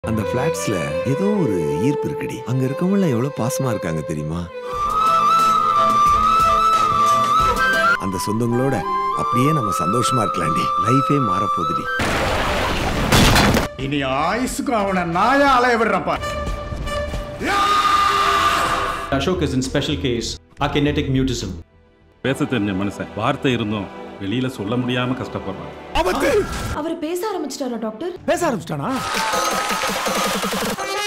அந்த பிளாட்ஸ்ல ஏதோ ஒரு ஈர்ப்பு இருக்குடி அங்க இருக்கவங்க எவ்வளவு பாசமா இருக்காங்க தெரியுமா அந்த சொந்தங்களோட அப்படியே நம்ம சந்தோஷமா இருக்கலாம்டி லைஃபே மாறப்போகுதுடி இனி ஆயுசுக்கும் அவனை நாயா அலைய விடுறப்பா Ashok is in special case, akinetic mutism. பேச தெரிஞ்ச மனுஷன் வார்த்தை இருந்தும் வெளியில சொல்ல முடியாம கஷ்டப்படுறான் ஆபத்து அவர் பேச ஆரம்பிச்சிட்டாரா டாக்டர் பேச ஆரம்பிச்சிட்டானா